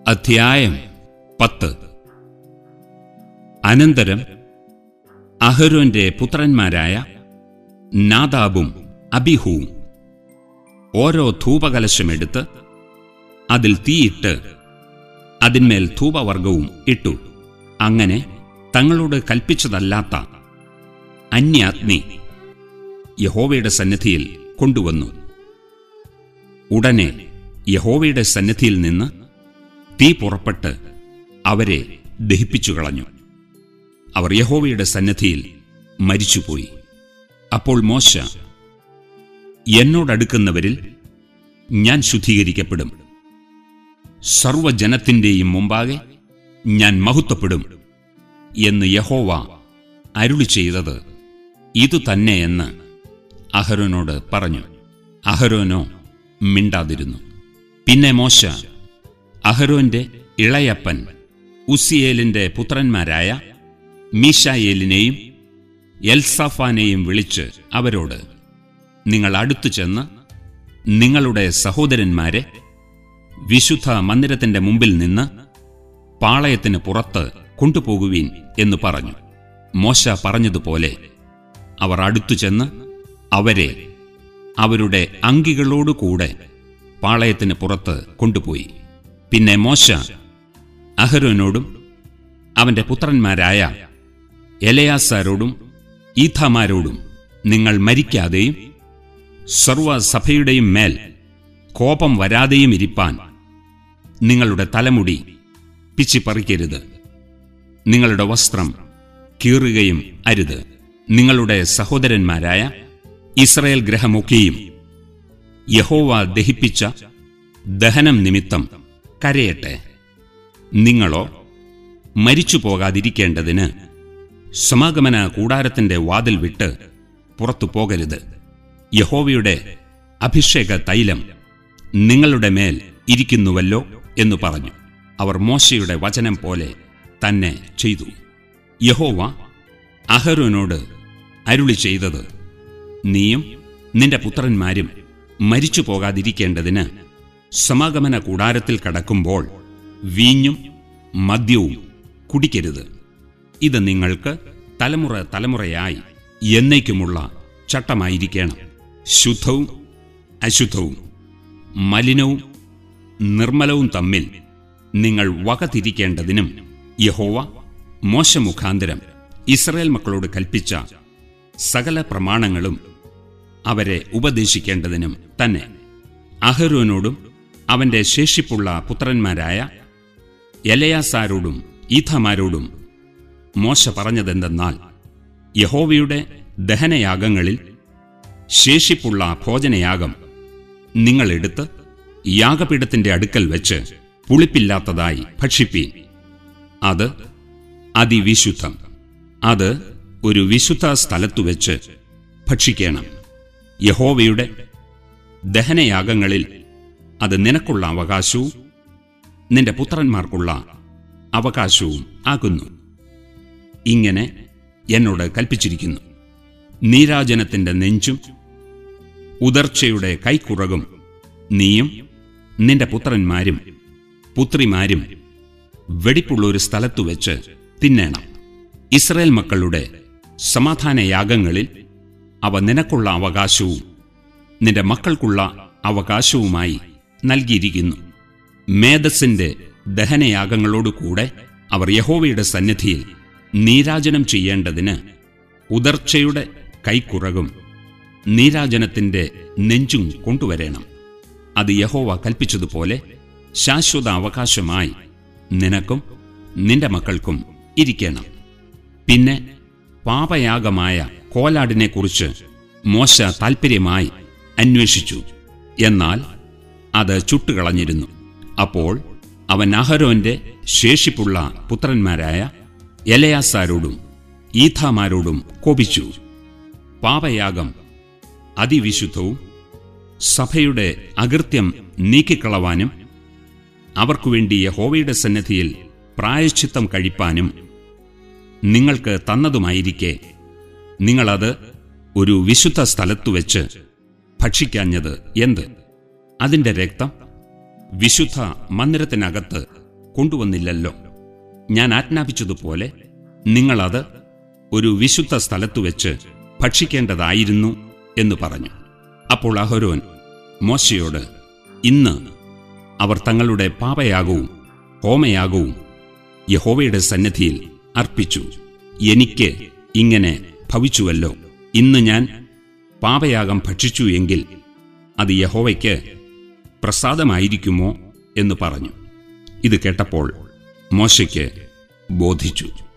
അധ്യായം പത്ത് അനന്തരം അഹരോന്റെ പുത്രന്മാരായ നാദാബും അബിഹുവും ഓരോ ധൂപകലശമെടുത്ത് അതിൽ തീയിട്ട് അതിന്മേൽ ധൂപവർഗവും ഇട്ടു അങ്ങനെ തങ്ങളോട് കൽപ്പിച്ചതല്ലാത്ത അന്യാഗ്നി യഹോവയുടെ സന്നിധിയിൽ കൊണ്ടുവന്നു ഉടനെ യഹോവയുടെ സന്നിധിയിൽ നിന്ന് തീ പുറപ്പെട്ട് അവരെ ദഹിപ്പിച്ചു കളഞ്ഞു അവർ യഹോവയുടെ സന്നിധിയിൽ മരിച്ചുപോയി അപ്പോൾ മോശ എന്നോടടുക്കുന്നവരിൽ ഞാൻ ശുദ്ധീകരിക്കപ്പെടും സർവജനത്തിൻ്റെയും മുമ്പാകെ ഞാൻ മഹത്വപ്പെടും എന്ന് യഹോവ അരുളി ചെയ്തത് ഇതുതന്നെയെന്ന് അഹരോനോട് പറഞ്ഞു അഹരോനോ മിണ്ടാതിരുന്നു പിന്നെ മോശ അഹരോന്റെ ഇളയപ്പൻ ഉസിയേലിന്റെ പുത്രന്മാരായ മീശായേലിനെയും എൽസാഫാനെയും വിളിച്ച് അവരോട് നിങ്ങൾ അടുത്തു ചെന്ന് നിങ്ങളുടെ സഹോദരന്മാരെ വിശുദ്ധ മന്ദിരത്തിന്റെ മുമ്പിൽ നിന്ന് പാളയത്തിന് പുറത്ത് കൊണ്ടുപോകുവീൻ എന്ന് പറഞ്ഞു മോശ പറഞ്ഞതുപോലെ അവർ അടുത്തു ചെന്ന് അവരെ അവരുടെ അങ്കികളോടുകൂടെ പാളയത്തിന് പുറത്ത് കൊണ്ടുപോയി പിന്നെ മോശ അഹരോനോടും അവന്റെ പുത്രന്മാരായ എലയാസാരോടും ഈഥാമാരോടും നിങ്ങൾ മരിക്കാതെയും സർവസഭയുടെയും മേൽ കോപം വരാതെയും ഇരിപ്പാൻ നിങ്ങളുടെ തലമുടി പിച്ചിപ്പറിക്കരുത് നിങ്ങളുടെ വസ്ത്രം കീറുകയും അരുത് നിങ്ങളുടെ സഹോദരന്മാരായ ഇസ്രയേൽ ഗ്രഹമൊക്കെയും യഹോവ ദഹിപ്പിച്ച ദഹനം നിമിത്തം കരയട്ടെ നിങ്ങളോ മരിച്ചു പോകാതിരിക്കേണ്ടതിന് സമാഗമന കൂടാരത്തിന്റെ വാതിൽ വിട്ട് പുറത്തു പോകരുത് യഹോവയുടെ അഭിഷേക തൈലം നിങ്ങളുടെ മേൽ ഇരിക്കുന്നുവല്ലോ എന്നു പറഞ്ഞു അവർ മോശയുടെ വചനം പോലെ തന്നെ ചെയ്തു യഹോവ അഹരോനോട് അരുളി ചെയ്തത് നീയും നിന്റെ പുത്രന്മാരും മരിച്ചു പോകാതിരിക്കേണ്ടതിന് സമാഗമന കൂടാരത്തിൽ കടക്കുമ്പോൾ വീഞ്ഞും മദ്യവും കുടിക്കരുത് ഇത് നിങ്ങൾക്ക് തലമുറ തലമുറയായി എന്നേക്കുമുള്ള ചട്ടമായിരിക്കണം ശുദ്ധവും അശുദ്ധവും മലിനവും നിർമ്മലവും തമ്മിൽ നിങ്ങൾ വകതിരിക്കേണ്ടതിനും യഹോവ മോശമുഖാന്തരം ഇസ്രയേൽ മക്കളോട് കൽപ്പിച്ച സകല പ്രമാണങ്ങളും അവരെ ഉപദേശിക്കേണ്ടതിനും തന്നെ അഹരോനോടും അവന്റെ ശേഷിപ്പുള്ള പുത്രന്മാരായ എലയാസാരോടും ഈഥമാരോടും മോശ പറഞ്ഞതെന്തെന്നാൽ യഹോവയുടെ ദഹനയാഗങ്ങളിൽ ശേഷിപ്പുള്ള ഭോജനയാഗം നിങ്ങളെടുത്ത് യാഗപീഠത്തിന്റെ അടുക്കൽ വെച്ച് പുളിപ്പില്ലാത്തതായി ഭക്ഷിപ്പീൻ അത് അതിവിശുദ്ധം അത് ഒരു വിശുദ്ധ സ്ഥലത്തു വെച്ച് ഭക്ഷിക്കണം യഹോവയുടെ ദഹനയാഗങ്ങളിൽ അത് നിനക്കുള്ള അവകാശവും നിന്റെ പുത്രന്മാർക്കുള്ള അവകാശവും ആകുന്നു ഇങ്ങനെ എന്നോട് കൽപ്പിച്ചിരിക്കുന്നു നീരാജനത്തിന്റെ നെഞ്ചും ഉദർച്ചയുടെ കൈക്കുറകും നീയും നിന്റെ പുത്രന്മാരും പുത്രിമാരും വെടിപ്പുള്ള ഒരു സ്ഥലത്തു വെച്ച് തിന്നേണം ഇസ്രയേൽ മക്കളുടെ സമാധാനയാഗങ്ങളിൽ അവ നിനക്കുള്ള അവകാശവും നിന്റെ മക്കൾക്കുള്ള അവകാശവുമായി നൽകിയിരിക്കുന്നു മേധസ്സിന്റെ ദഹനയാഗങ്ങളോടുകൂടെ അവർ യഹോവയുടെ സന്നിധിയിൽ നീരാജനം ചെയ്യേണ്ടതിന് ഉദർച്ചയുടെ കൈക്കുറകും നീരാജനത്തിന്റെ നെഞ്ചും കൊണ്ടുവരേണം അത് യഹോവ കൽപ്പിച്ചതുപോലെ ശാശ്വത അവകാശമായി നിനക്കും നിന്റെ മക്കൾക്കും ഇരിക്കണം പിന്നെ പാപയാഗമായ കോലാടിനെക്കുറിച്ച് മോശ താൽപ്പര്യമായി അന്വേഷിച്ചു എന്നാൽ അത് ചുട്ടുകളഞ്ഞിരുന്നു അപ്പോൾ അവൻ അഹരോന്റെ ശേഷിപ്പുള്ള പുത്രന്മാരായ എലയാസാരോടും ഈഥാമാരോടും കോപിച്ചു പാപയാഗം അതിവിശുദ്ധവും സഭയുടെ അകൃത്യം നീക്കിക്കളവാനും അവർക്കുവേണ്ടി യഹോവയുടെ സന്നിധിയിൽ പ്രായശ്ചിത്തം കഴിപ്പാനും നിങ്ങൾക്ക് തന്നതുമായിരിക്കെ നിങ്ങളത് ഒരു വിശുദ്ധ സ്ഥലത്തു വെച്ച് ഭക്ഷിക്കാഞ്ഞത് എന്ത് അതിന്റെ രക്തം വിശുദ്ധ മന്ദിരത്തിനകത്ത് കൊണ്ടുവന്നില്ലല്ലോ ഞാൻ ആജ്ഞാപിച്ചതുപോലെ നിങ്ങളത് ഒരു വിശുദ്ധ സ്ഥലത്തു വെച്ച് ഭക്ഷിക്കേണ്ടതായിരുന്നു എന്ന് പറഞ്ഞു അപ്പോൾ അഹരോൻ മോശയോട് ഇന്ന് അവർ തങ്ങളുടെ പാപയാഗവും ഹോമയാഗവും യഹോവയുടെ സന്നിധിയിൽ അർപ്പിച്ചു എനിക്ക് ഇങ്ങനെ ഭവിച്ചുവല്ലോ ഇന്ന് ഞാൻ പാപയാഗം ഭക്ഷിച്ചു എങ്കിൽ അത് യഹോവയ്ക്ക് പ്രസാദമായിരിക്കുമോ എന്ന് പറഞ്ഞു ഇത് കേട്ടപ്പോൾ മോശയ്ക്ക് ബോധിച്ചു